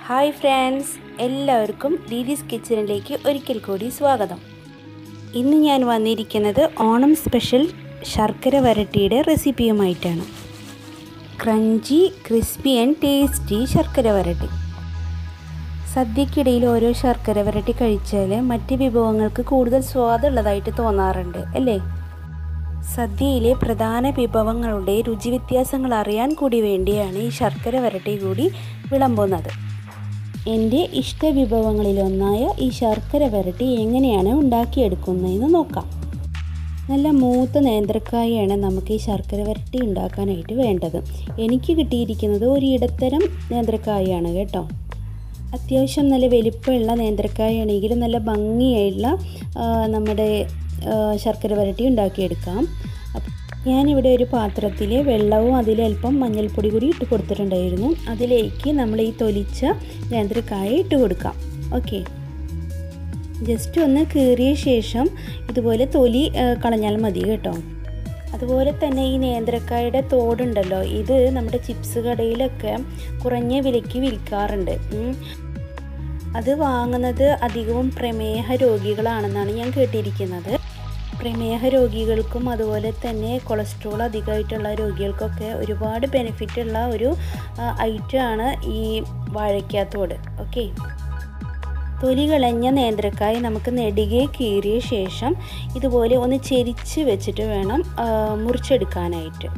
hi friends എല്ലാവർക്കും ദീദീസ് കിച്ചണിലേക്ക് ഒരിക്കൽ കൂടി സ്വാഗതം ഇന്ന് ഞാൻ വന്നിരിക്കുന്നത് ഓണം സ്പെഷ്യൽ ശർക്കര വരട്ടിയുടെ റെസിപ്പിയുമായിട്ടാണ് ക്രഞ്ചി ക്രിസ്പി ആൻഡ് ടേസ്റ്റി ശർക്കര വരട്ടി സദ്യക്കിടയിൽ ഓരോ ശർക്കര വരട്ടി കഴിച്ചാൽ മറ്റ് വിഭവങ്ങൾക്ക് കൂടുതൽ സ്വാദുള്ളതായിട്ട് തോന്നാറുണ്ട് അല്ലേ സദ്യയിലെ പ്രധാന വിഭവങ്ങളുടെ രുചി വ്യത്യാസങ്ങൾ അറിയാൻ കൂടി വേണ്ടിയാണ് ഈ ശർക്കര വരട്ടി കൂടി വിളമ്പുന്നത് എൻ്റെ ഇഷ്ട വിഭവങ്ങളിലൊന്നായ ഈ ശർക്കര വരട്ടി എങ്ങനെയാണ് ഉണ്ടാക്കിയെടുക്കുന്നതെന്ന് നോക്കാം നല്ല മൂത്ത നേന്ത്രക്കായാണ് നമുക്ക് ഈ ശർക്കര വരട്ടി ഉണ്ടാക്കാനായിട്ട് വേണ്ടത് എനിക്ക് കിട്ടിയിരിക്കുന്നത് ഒരു ഇടത്തരം നേന്ത്രക്കായാണ് കേട്ടോ അത്യാവശ്യം നല്ല വലിപ്പമുള്ള നേന്ത്രക്കായാണെങ്കിൽ നല്ല ഭംഗിയായിട്ടുള്ള നമ്മുടെ ശർക്കര വരട്ടി ഉണ്ടാക്കിയെടുക്കാം ഞാനിവിടെ ഒരു പാത്രത്തിൽ വെള്ളവും അതിലൽപ്പം മഞ്ഞൾപ്പൊടി കൂടി ഇട്ട് കൊടുത്തിട്ടുണ്ടായിരുന്നു അതിലേക്ക് നമ്മൾ ഈ തൊലിച്ച നേന്ത്രക്കായ ഇട്ട് കൊടുക്കാം ഓക്കെ ജസ്റ്റ് ഒന്ന് കീറിയ ശേഷം ഇതുപോലെ തൊലി കളഞ്ഞാൽ മതി കേട്ടോ അതുപോലെ തന്നെ ഈ നേന്ത്രക്കായുടെ തോടുണ്ടല്ലോ ഇത് നമ്മുടെ ചിപ്സ് കടയിലൊക്കെ കുറഞ്ഞ വിലയ്ക്ക് വിൽക്കാറുണ്ട് അത് വാങ്ങുന്നത് അധികവും പ്രമേഹ രോഗികളാണെന്നാണ് ഞാൻ കേട്ടിരിക്കുന്നത് പ്രമേഹ രോഗികൾക്കും അതുപോലെ തന്നെ കൊളസ്ട്രോൾ അധികമായിട്ടുള്ള രോഗികൾക്കൊക്കെ ഒരുപാട് ബെനിഫിറ്റ് ഉള്ള ഒരു ഐറ്റമാണ് ഈ വാഴയ്ക്കാത്തോട് ഓക്കെ തൊലി കളഞ്ഞ നേന്ത്രക്കായ നമുക്ക് നെടുകെ കീറിയ ശേഷം ഇതുപോലെ ഒന്ന് ചെരിച്ച് വെച്ചിട്ട് വേണം മുറിച്ചെടുക്കാനായിട്ട്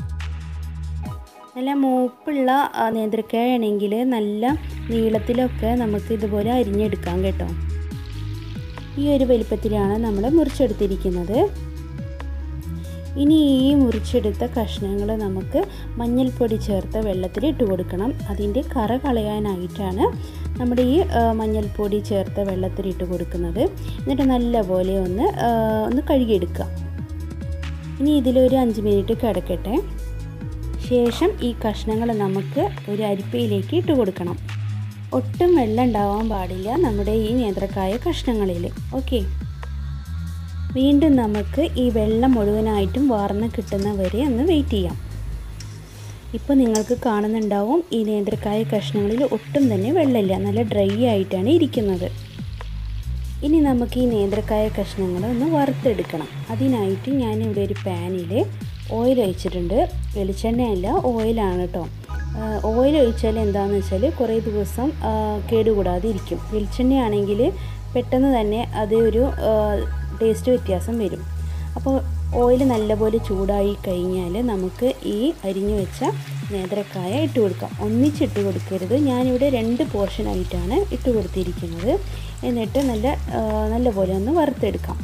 നല്ല മൂപ്പുള്ള നേന്ത്രക്കായ ആണെങ്കിൽ നല്ല നീളത്തിലൊക്കെ നമുക്ക് ഇതുപോലെ അരിഞ്ഞെടുക്കാം കേട്ടോ ഈ ഒരു വലിപ്പത്തിലാണ് നമ്മൾ മുറിച്ചെടുത്തിരിക്കുന്നത് ഇനി ഈ മുറിച്ചെടുത്ത കഷ്ണങ്ങൾ നമുക്ക് മഞ്ഞൾപ്പൊടി ചേർത്ത വെള്ളത്തിൽ ഇട്ട് കൊടുക്കണം അതിൻ്റെ കറ കളയാനായിട്ടാണ് നമ്മുടെ ഈ മഞ്ഞൾപ്പൊടി ചേർത്ത വെള്ളത്തിൽ ഇട്ട് കൊടുക്കുന്നത് എന്നിട്ട് നല്ലപോലെ ഒന്ന് ഒന്ന് കഴുകിയെടുക്കുക ഇനി ഇതിലൊരു അഞ്ച് മിനിറ്റ് കിടക്കട്ടെ ശേഷം ഈ കഷ്ണങ്ങൾ നമുക്ക് ഒരു അരിപ്പയിലേക്ക് ഇട്ട് കൊടുക്കണം ഒട്ടും വെള്ളം ഉണ്ടാവാൻ പാടില്ല നമ്മുടെ ഈ നേന്ത്രക്കായ കഷ്ണങ്ങളിൽ ഓക്കെ വീണ്ടും നമുക്ക് ഈ വെള്ളം മുഴുവനായിട്ടും വാർന്ന് കിട്ടുന്ന വരെ ഒന്ന് വെയിറ്റ് ചെയ്യാം ഇപ്പോൾ നിങ്ങൾക്ക് കാണുന്നുണ്ടാവും ഈ നേന്ത്രക്കായ കഷ്ണങ്ങളിൽ ഒട്ടും തന്നെ വെള്ളമില്ല നല്ല ഡ്രൈ ആയിട്ടാണ് ഇരിക്കുന്നത് ഇനി നമുക്ക് ഈ നേന്ത്രക്കായ കഷ്ണങ്ങൾ ഒന്ന് വറുത്തെടുക്കണം അതിനായിട്ട് ഞാനിവിടെ ഒരു പാനിൽ ഓയിൽ ഒഴിച്ചിട്ടുണ്ട് വെളിച്ചെണ്ണയല്ല ഓയിലാണ് കേട്ടോ ഓയിൽ ഒഴിച്ചാൽ എന്താണെന്ന് വെച്ചാൽ കുറേ ദിവസം കേടുകൂടാതെ ഇരിക്കും വെളിച്ചെണ്ണയാണെങ്കിൽ പെട്ടെന്ന് തന്നെ അത് ഒരു ടേസ്റ്റ് വ്യത്യാസം വരും അപ്പോൾ ഓയിൽ നല്ലപോലെ ചൂടായി കഴിഞ്ഞാൽ നമുക്ക് ഈ അരിഞ്ഞു വെച്ച നേന്ത്രക്കായ ഇട്ട് കൊടുക്കാം ഒന്നിച്ചിട്ട് കൊടുക്കരുത് ഞാനിവിടെ രണ്ട് പോർഷനായിട്ടാണ് ഇട്ട് കൊടുത്തിരിക്കുന്നത് എന്നിട്ട് നല്ല നല്ലപോലെ ഒന്ന് വറുത്തെടുക്കാം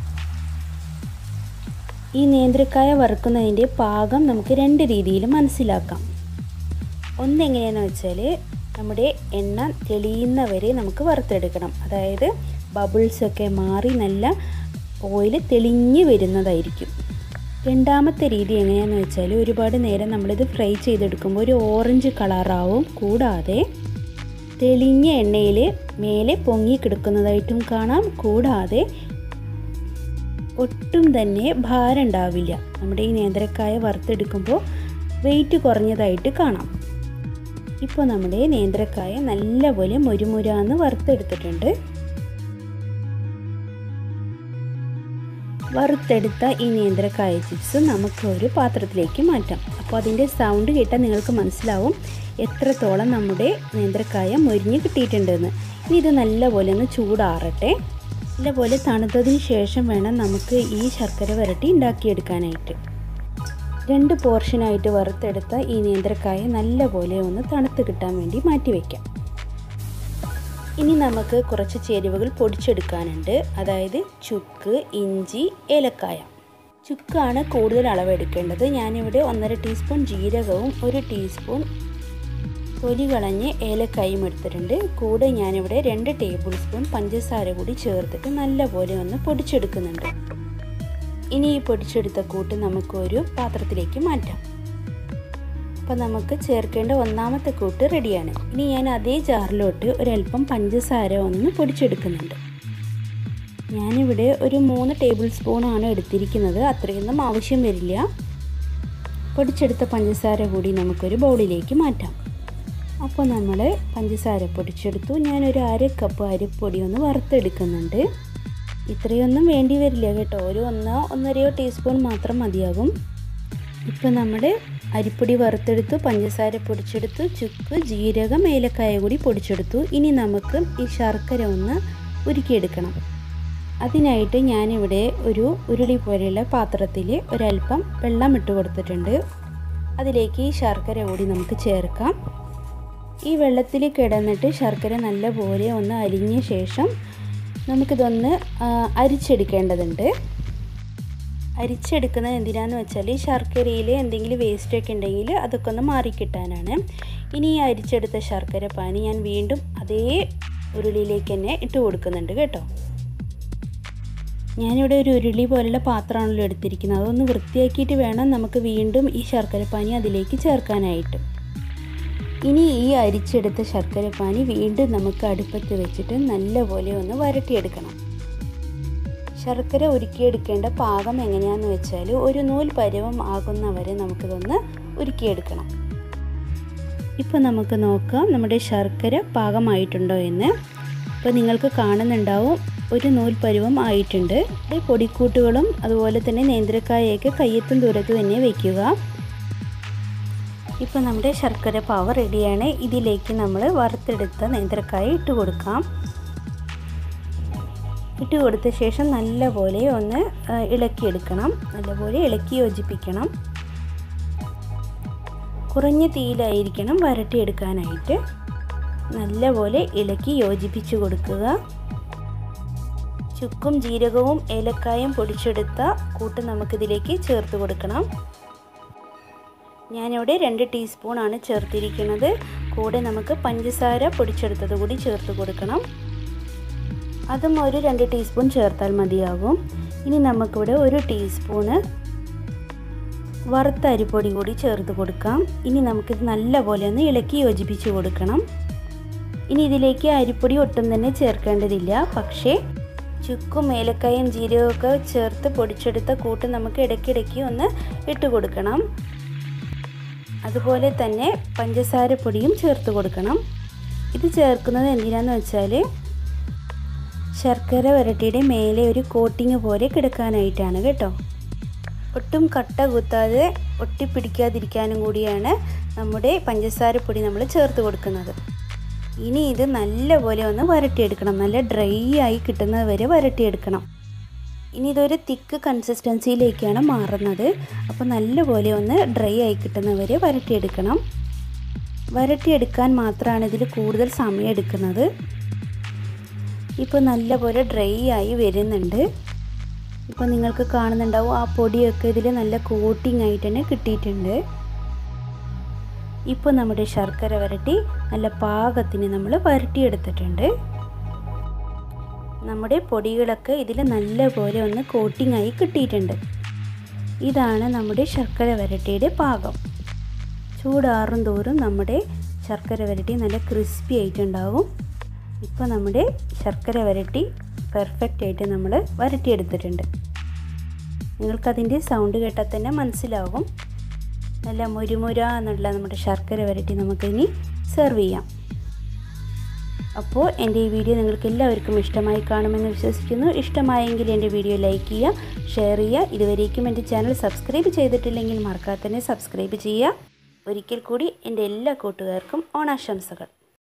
ഈ നേന്ത്രക്കായ വറുക്കുന്നതിൻ്റെ പാകം നമുക്ക് രണ്ട് രീതിയിൽ മനസ്സിലാക്കാം ഒന്നെങ്ങനെയാണെന്ന് വെച്ചാൽ നമ്മുടെ എണ്ണ തെളിയുന്നവരെ നമുക്ക് വറുത്തെടുക്കണം അതായത് ബബിൾസൊക്കെ മാറി നല്ല ഓയിൽ തെളിഞ്ഞ് വരുന്നതായിരിക്കും രണ്ടാമത്തെ രീതി എങ്ങനെയാണെന്ന് വെച്ചാൽ ഒരുപാട് നേരം നമ്മളിത് ഫ്രൈ ചെയ്തെടുക്കുമ്പോൾ ഒരു ഓറഞ്ച് കളറാവും കൂടാതെ തെളിഞ്ഞ എണ്ണയിൽ മേലെ പൊങ്ങി കിടക്കുന്നതായിട്ടും കാണാം കൂടാതെ ഒട്ടും തന്നെ ഭാരം ഉണ്ടാവില്ല നമ്മുടെ ഈ നേന്ത്രക്കായ വറുത്തെടുക്കുമ്പോൾ വെയിറ്റ് കുറഞ്ഞതായിട്ട് കാണാം ഇപ്പോൾ നമ്മുടെ നേന്ത്രക്കായ നല്ലപോലെ മുരുമുരാന്ന് വറുത്തെടുത്തിട്ടുണ്ട് വറുത്തെടുത്ത ഈ നേന്ത്രക്കായ ചിപ്സ് നമുക്ക് ഒരു പാത്രത്തിലേക്ക് മാറ്റാം അപ്പോൾ അതിൻ്റെ സൗണ്ട് കേട്ടാൽ നിങ്ങൾക്ക് മനസ്സിലാവും എത്രത്തോളം നമ്മുടെ നേന്ത്രക്കായ മൊരിഞ്ഞ് കിട്ടിയിട്ടുണ്ടെന്ന് ഇനി ഇത് നല്ലപോലെ ഒന്ന് ചൂടാറട്ടെ നല്ലപോലെ തണുത്തതിന് ശേഷം വേണം നമുക്ക് ഈ ശർക്കര വരട്ടി ഉണ്ടാക്കിയെടുക്കാനായിട്ട് രണ്ട് പോർഷനായിട്ട് വറുത്തെടുത്ത ഈ നേന്ത്രക്കായ നല്ലപോലെ ഒന്ന് തണുത്ത് കിട്ടാൻ വേണ്ടി മാറ്റി വയ്ക്കാം ഇനി നമുക്ക് കുറച്ച് ചേരുവകൾ പൊടിച്ചെടുക്കാനുണ്ട് അതായത് ചുക്ക് ഇഞ്ചി ഏലക്കായ ചുക്കാണ് കൂടുതൽ അളവെടുക്കേണ്ടത് ഞാനിവിടെ ഒന്നര ടീസ്പൂൺ ജീരകവും ഒരു ടീസ്പൂൺ തൊലി കളഞ്ഞ് ഏലക്കായും എടുത്തിട്ടുണ്ട് കൂടെ ഞാനിവിടെ രണ്ട് ടേബിൾ സ്പൂൺ പഞ്ചസാര കൂടി ചേർത്തിട്ട് നല്ലപോലെ ഒന്ന് പൊടിച്ചെടുക്കുന്നുണ്ട് ഇനി ഈ പൊടിച്ചെടുത്ത കൂട്ട് നമുക്ക് ഒരു പാത്രത്തിലേക്ക് മാറ്റാം അപ്പോൾ നമുക്ക് ചേർക്കേണ്ട ഒന്നാമത്തെ കൂട്ട് റെഡിയാണ് ഇനി ഞാൻ അതേ ജാറിലോട്ട് ഒരല്പം പഞ്ചസാര ഒന്ന് പൊടിച്ചെടുക്കുന്നുണ്ട് ഞാനിവിടെ ഒരു മൂന്ന് ടേബിൾ സ്പൂണാണ് എടുത്തിരിക്കുന്നത് അത്രയൊന്നും ആവശ്യം വരില്ല പൊടിച്ചെടുത്ത പഞ്ചസാര കൂടി നമുക്കൊരു ബൗളിലേക്ക് മാറ്റാം അപ്പോൾ നമ്മൾ പഞ്ചസാര പൊടിച്ചെടുത്തു ഞാനൊരു അര കപ്പ് അരിപ്പൊടി ഒന്ന് വറുത്തെടുക്കുന്നുണ്ട് ഇത്രയൊന്നും വേണ്ടി വരില്ല കേട്ടോ ഒരു ഒന്നോ ഒന്നരയോ ടീസ്പൂൺ മാത്രം മതിയാകും ഇപ്പോൾ നമ്മുടെ അരിപ്പൊടി വറുത്തെടുത്തു പഞ്ചസാര പൊടിച്ചെടുത്തു ചുക്ക് ജീരകം ഏലക്കായ കൂടി പൊടിച്ചെടുത്തു ഇനി നമുക്ക് ഈ ശർക്കര ഒന്ന് ഉരുക്കിയെടുക്കണം അതിനായിട്ട് ഞാനിവിടെ ഒരു ഉരുളി പോലെയുള്ള പാത്രത്തിൽ ഒരല്പം വെള്ളം ഇട്ട് കൊടുത്തിട്ടുണ്ട് അതിലേക്ക് ഈ ശർക്കര കൂടി നമുക്ക് ചേർക്കാം ഈ വെള്ളത്തിൽ കിടന്നിട്ട് ശർക്കര നല്ലപോലെ ഒന്ന് അരിഞ്ഞ ശേഷം നമുക്കിതൊന്ന് അരിച്ചെടുക്കേണ്ടതുണ്ട് അരിച്ചെടുക്കുന്നത് എന്തിനാന്ന് വെച്ചാൽ ഈ ശർക്കരയിൽ എന്തെങ്കിലും വേസ്റ്റൊക്കെ ഉണ്ടെങ്കിൽ അതൊക്കെ ഒന്ന് മാറിക്കിട്ടാനാണ് ഇനി ഈ അരിച്ചെടുത്ത ശർക്കര പാനി ഞാൻ വീണ്ടും അതേ ഉരുളിയിലേക്ക് തന്നെ ഇട്ട് കൊടുക്കുന്നുണ്ട് കേട്ടോ ഞാനിവിടെ ഒരു ഉരുളി പോലുള്ള പാത്രമാണല്ലോ എടുത്തിരിക്കുന്നത് അതൊന്ന് വൃത്തിയാക്കിയിട്ട് വേണം നമുക്ക് വീണ്ടും ഈ ശർക്കരപ്പാനി അതിലേക്ക് ചേർക്കാനായിട്ട് ഇനി ഈ അരിച്ചെടുത്ത ശർക്കരപ്പാനി വീണ്ടും നമുക്ക് അടുപ്പത്ത് വെച്ചിട്ട് നല്ലപോലെ ഒന്ന് വരട്ടിയെടുക്കണം ശർക്കര ഉരുക്കിയെടുക്കേണ്ട പാകം എങ്ങനെയാണെന്ന് വെച്ചാൽ ഒരു നൂൽ പരുവം ആകുന്നവരെ നമുക്കിതൊന്ന് ഉരുക്കിയെടുക്കണം ഇപ്പോൾ നമുക്ക് നോക്കാം നമ്മുടെ ശർക്കര പാകമായിട്ടുണ്ടോ എന്ന് ഇപ്പോൾ നിങ്ങൾക്ക് കാണുന്നുണ്ടാവും ഒരു നൂൽ പരുവം ആയിട്ടുണ്ട് പൊടിക്കൂട്ടുകളും അതുപോലെ തന്നെ നേന്ത്രക്കായൊക്കെ കയ്യെത്തും ദൂരത്ത് തന്നെ വയ്ക്കുക ഇപ്പോൾ നമ്മുടെ ശർക്കര പാവ റെഡിയാണ് ഇതിലേക്ക് നമ്മൾ വറുത്തെടുത്ത നേന്ത്രക്കായ ഇട്ട് കൊടുക്കാം ഇട്ട് കൊടുത്ത ശേഷം നല്ലപോലെ ഒന്ന് ഇളക്കിയെടുക്കണം നല്ലപോലെ ഇളക്കി യോജിപ്പിക്കണം കുറഞ്ഞ തീയിലായിരിക്കണം വരട്ടിയെടുക്കാനായിട്ട് നല്ലപോലെ ഇളക്കി യോജിപ്പിച്ച് കൊടുക്കുക ചുക്കും ജീരകവും ഏലക്കായും പൊടിച്ചെടുത്ത കൂട്ട് നമുക്കിതിലേക്ക് ചേർത്ത് കൊടുക്കണം ഞാനിവിടെ രണ്ട് ടീസ്പൂണാണ് ചേർത്തിരിക്കുന്നത് കൂടെ നമുക്ക് പഞ്ചസാര പൊടിച്ചെടുത്തത് കൂടി ചേർത്ത് കൊടുക്കണം അതും ഒരു രണ്ട് ടീസ്പൂൺ ചേർത്താൽ മതിയാകും ഇനി നമുക്കിവിടെ ഒരു ടീസ്പൂണ് വറുത്ത അരിപ്പൊടി കൂടി ചേർത്ത് കൊടുക്കാം ഇനി നമുക്കിത് നല്ലപോലെ ഒന്ന് ഇളക്കി യോജിപ്പിച്ച് കൊടുക്കണം ഇനി ഇതിലേക്ക് അരിപ്പൊടി ഒട്ടും തന്നെ ചേർക്കേണ്ടതില്ല പക്ഷേ ചുക്കും ഏലക്കായും ജീരകമൊക്കെ ചേർത്ത് പൊടിച്ചെടുത്ത കൂട്ട് നമുക്ക് ഇടയ്ക്കിടയ്ക്ക് ഒന്ന് ഇട്ട് കൊടുക്കണം അതുപോലെ തന്നെ പഞ്ചസാര പൊടിയും ചേർത്ത് കൊടുക്കണം ഇത് ചേർക്കുന്നത് എന്തിനാന്ന് വെച്ചാൽ ശർക്കര വരട്ടിയുടെ മേലെ ഒരു കോട്ടിങ് പോലെ കിടക്കാനായിട്ടാണ് കേട്ടോ ഒട്ടും കട്ട കുത്താതെ ഒട്ടിപ്പിടിക്കാതിരിക്കാനും കൂടിയാണ് നമ്മുടെ പഞ്ചസാര പൊടി നമ്മൾ ചേർത്ത് കൊടുക്കുന്നത് ഇനി ഇത് നല്ലപോലെ ഒന്ന് വരട്ടിയെടുക്കണം നല്ല ഡ്രൈ ആയി കിട്ടുന്നത് വരെ വരട്ടിയെടുക്കണം ഇനി ഇതൊരു തിക്ക് കൺസിസ്റ്റൻസിയിലേക്കാണ് മാറുന്നത് അപ്പോൾ നല്ലപോലെ ഒന്ന് ഡ്രൈ ആയി കിട്ടുന്നവരെ വരട്ടിയെടുക്കണം വരട്ടിയെടുക്കാൻ മാത്രമാണ് ഇതിൽ കൂടുതൽ സമയം എടുക്കുന്നത് ഇപ്പോൾ നല്ലപോലെ ഡ്രൈ ആയി വരുന്നുണ്ട് ഇപ്പോൾ നിങ്ങൾക്ക് കാണുന്നുണ്ടാവും ആ പൊടിയൊക്കെ ഇതിൽ നല്ല കോട്ടിംഗ് ആയിട്ട് തന്നെ കിട്ടിയിട്ടുണ്ട് ഇപ്പോൾ നമ്മുടെ ശർക്കര വരട്ടി നല്ല പാകത്തിന് നമ്മൾ വരട്ടിയെടുത്തിട്ടുണ്ട് നമ്മുടെ പൊടികളൊക്കെ ഇതിൽ നല്ലപോലെ ഒന്ന് കോട്ടിംഗ് ആയി കിട്ടിയിട്ടുണ്ട് ഇതാണ് നമ്മുടെ ശർക്കര വരട്ടിയുടെ പാകം ചൂടാറും തോറും നമ്മുടെ ശർക്കര വരട്ടി നല്ല ക്രിസ്പി ആയിട്ടുണ്ടാവും ഇപ്പോൾ നമ്മുടെ ശർക്കര വരട്ടി പെർഫെക്റ്റ് ആയിട്ട് നമ്മൾ വരട്ടിയെടുത്തിട്ടുണ്ട് നിങ്ങൾക്കതിൻ്റെ സൗണ്ട് കേട്ടാൽ തന്നെ മനസ്സിലാവും നല്ല മുരുമുര എന്നുള്ള നമ്മുടെ ശർക്കര വരട്ടി നമുക്കിനി സെർവ് ചെയ്യാം അപ്പോൾ എൻ്റെ ഈ വീഡിയോ നിങ്ങൾക്ക് എല്ലാവർക്കും ഇഷ്ടമായി കാണുമെന്ന് വിശ്വസിക്കുന്നു ഇഷ്ടമായെങ്കിൽ എൻ്റെ വീഡിയോ ലൈക്ക് ചെയ്യുക ഷെയർ ചെയ്യുക ഇതുവരേക്കും എൻ്റെ ചാനൽ സബ്സ്ക്രൈബ് ചെയ്തിട്ടില്ലെങ്കിൽ മറക്കാതെ തന്നെ സബ്സ്ക്രൈബ് ചെയ്യുക ഒരിക്കൽ കൂടി എൻ്റെ എല്ലാ കൂട്ടുകാർക്കും ഓണാശംസകൾ